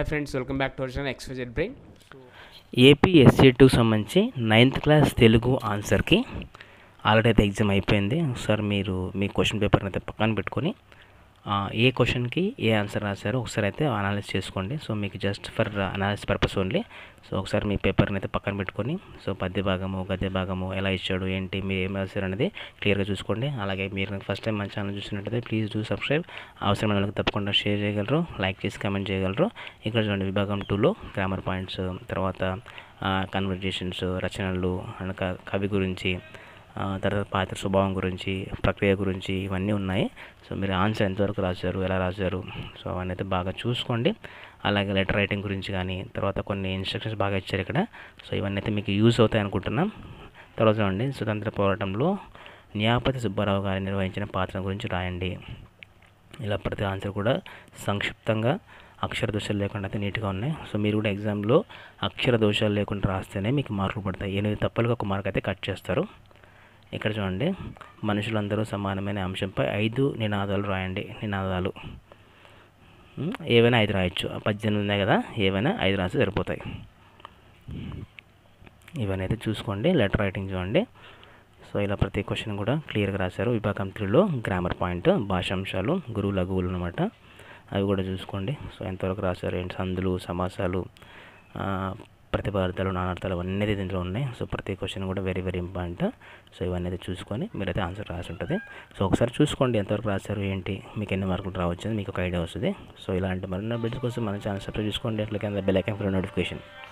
hi friends welcome back to version ఎక్స్పెజెడ్ బ్రెయిన్ AP SSC టూకి సంబంధించి నైన్త్ క్లాస్ తెలుగు ఆన్సర్కి ఆల్రెడీ అయితే ఎగ్జామ్ అయిపోయింది ఒకసారి మీరు మీ క్వశ్చన్ పేపర్ని అయితే పక్కన పెట్టుకొని ఆ, ఏ క్వశ్చన్కి ఏ ఆన్సర్ రాశారో ఒకసారి అయితే అనాలిస్ చేసుకోండి సో మీకు just for analysis purpose only so ఒకసారి మీ పేపర్ని అయితే పక్కన పెట్టుకొని సో పద్య భాగము గద్య భాగము ఎలా ఇచ్చాడు ఏంటి మీరు ఏం రాశారు అనేది క్లియర్గా చూసుకోండి అలాగే మీరు ఫస్ట్ టైం మన ఛానల్ చూసినట్టయితే ప్లీజ్ డూ సబ్స్క్రైబ్ అవసరమైన వాళ్ళకి తప్పకుండా షేర్ చేయగలరు లైక్ చేసి కామెంట్ చేయగలరు ఇక్కడ చూడండి విభాగం టూలో గ్రామర్ పాయింట్స్ తర్వాత కన్వర్జేషన్స్ రచనలు అండ్ క- కవి గురించి ఆ, తర్వాత పాత్ర స్వభావం గురించి ప్రక్రియ గురించి ఇవన్నీ ఉన్నాయి సో మీరు ఆన్సర్ ఎంతవరకు రాశారు ఎలా రాశారు సో అవన్నీ అయితే బాగా చూసుకోండి అలాగే లెటర్ రైటింగ్ గురించి కానీ తర్వాత కొన్ని ఇన్స్ట్రక్షన్స్ బాగా ఇచ్చారు ఇక్కడ సో ఇవన్నీ అయితే మీకు యూజ్ అవుతాయి అనుకుంటున్నాం తర్వాత చూడండి స్వతంత్ర పోరాటంలో న్యాపతి సుబ్బారావు గారు నిర్వహించిన పాత్ర గురించి రాయండి ఇలా ప్రతి ఆన్సర్ కూడా సంక్షిప్తంగా అక్షర దోషాలు లేకుండా అయితే నీట్గా ఉన్నాయి సో మీరు కూడా ఎగ్జామ్లో అక్షర దోషాలు లేకుండా రాస్తేనే మీకు మార్కులు పడతాయి ఎనిమిది తప్పులకు ఒక మార్క్ అయితే కట్ చేస్తారు ఇక్కడ చూడండి మనుషులందరూ సమానమైన అంశంపై ఐదు నినాదాలు రాయండి నినాదాలు ఉమ్, ఏవైనా ఐదు రాయొచ్చు ఆ పద్దెనిమిది ఉన్నాయి కదా ఏవైనా ఐదు రాస్తే సరిపోతాయి ఇవన్నీ అయితే చూసుకోండి లెటర్ రైటింగ్ చూడండి సో ఇలా ప్రతి క్వశ్చన్ కూడా క్లియర్గా రాశారు విభాగం త్రీలో గ్రామర్ పాయింట్ భాషాంశాలు గురువు లఘువులు అనమాట అవి కూడా చూసుకోండి సో ఎంతవరకు రాశారు ఏంటి సందులు సమాసాలు ఆ, ప్రతిపార్థాలు నానార్థాలు అవన్నీ అయితే దీంట్లో ఉన్నాయి సో ప్రతి క్వశ్చన్ కూడా వెరీ వెరీ ఇంపార్టెంట్ సో ఇవన్నీ అయితే చూసుకొని మీరైతే ఆన్సర్ రాసి ఉంటుంది సో ఒకసారి చూసుకోండి ఎంతవరకు రాశారు ఏంటి మీకు ఎన్ని మార్కులు రావచ్చు అని మీకు ఒక ఐడియా వస్తుంది సో ఇలాంటి మరిన్ని అప్డేట్స్ కోసం మన ఛానల్ సబ్స్క్రైబ్ చేసుకోండి అట్లా కింద బెల్ ఐకాన్ ఫర్ నోటిఫికేషన్